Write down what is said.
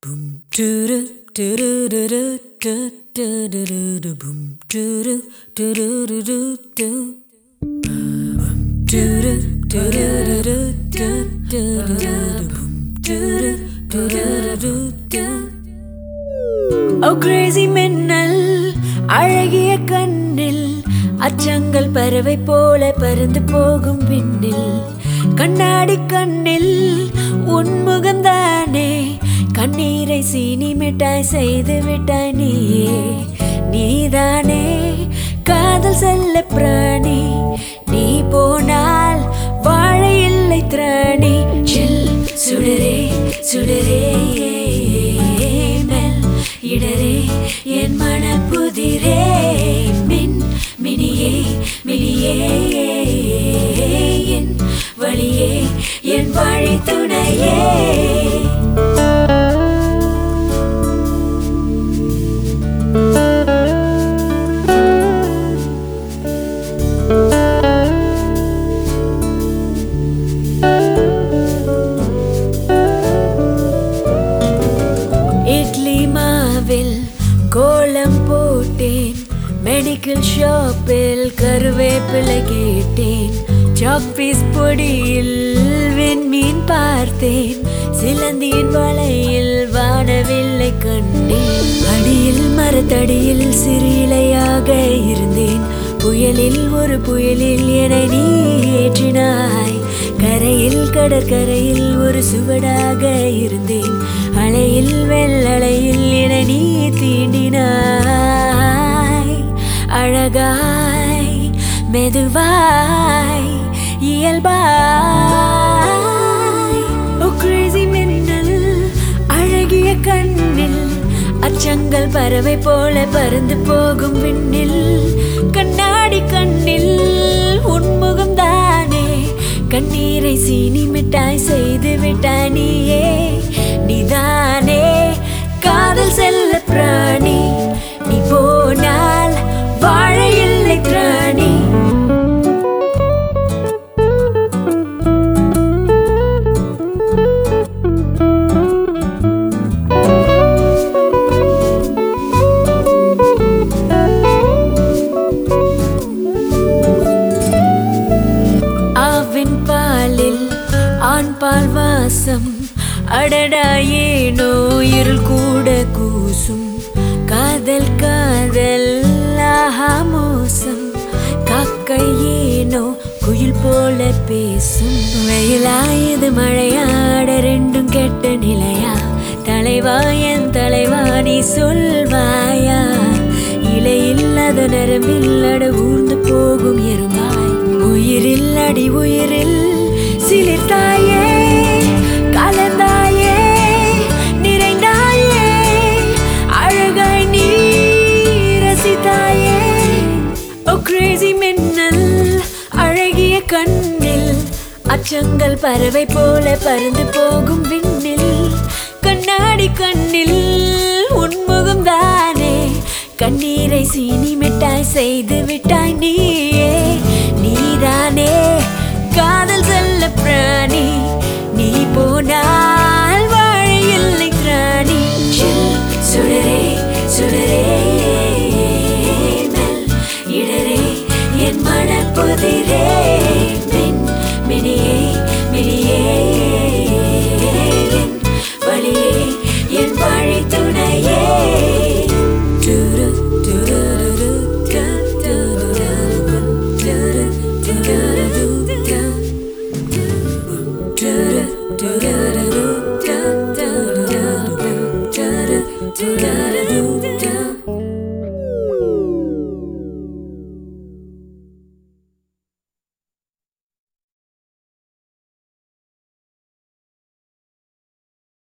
ஓ Crazy மின்னல் அழகிய கண்ணில் அச்சங்கள் பறவை போல பறந்து போகும் விண்ணில் கண்ணாடி கண்ணில் உன்முகம்தானே கண்ணீரை சீனி மிட்டாய் செய்து விட்டாய் நீயே நீதானே காதல் செல்ல பிராணி நீ போனால் வாழ இல்லை திராணி சில் சுடரே சுடரே மெல் இடரே என் மனப்புதிரே மின் மினியே மினியே என் வழியே என் வழி துணையே இட்லி மாவில் கோலம் போட்டேன் மெடிக்கல் ஷாப்பில் கருவேப்பிலை கேட்டேன் சாப்பீஸ் பொடியில் வெண்மீன் பார்த்தேன் சிலந்தியின் வலையில் வானவில்லை கண்டேன் அடியில் மரத்தடியில் சிறு இலையாக இருந்தேன் புயலில் ஒரு புயலில் என நீ ஏற்றினாய் கரையில் கடற்கரையில் ஒரு சுவடாக இருந்தேன் அலையில் வெள்ளலையில் என நீ தீண்டினாய் அழகாய் மெதுவாய் இயல்பாய் ஓ crazy மின்னல் அழகிய கண்ணில் அச்சங்கள் பறவை போல பறந்து போகும் விண்ணில் கண்ணாடி கண்ணில் உன்முகம் தானே கண்ணீரை சீனி மிட்டாய் செய்து விட்டாய் நீயே நீதானே காதல் செல்ல பிராணி நீ போனால் வாழ இல்லை திராணி ஆவின் பாலில் ஆண் பால் வாசம் அடடா ஏனோ இருள் கூட கூசும் காதல் காதல் ஆஹா மோசம் காக்கை ஏனோ குயில் போல பேசும் வெயிலாயது மழையாட ரெண்டும் கெட்ட நிலையா தலைவா என் தலைவா நீ சொல்வாயா இலையில்லாத நரம்பில்லட ஊர்ந்து போகும் எறும்பாய் உயிரில் அடி உயிரில் சிலிர்த்தாயே கலந்தாயே நிறைந்தாயே அழகாய் நீ ரசித்தாயே ஓ கிரேசி மின்னல் அழகிய கண்ணில் அச்சங்கள் பறவை போல பறந்து போகும் விண்ணில் கண்ணாடி கண்ணில் உன்முகம் தானே கண்ணீரை சீனி மிட்டாய் செய்து விட்டாய் நீயே நீதானே காதல் செல்ல பிராணி நீ போனால் வாழ இல்லை திராணி சில் சுடரே சுடரே மெல் இடரே என் மனப்புதிரே மின் மினியே மினியே என் வழியே என் வழி துணையே துரு துரு க துரு துரு துரு க துரு துரு க துரு துரு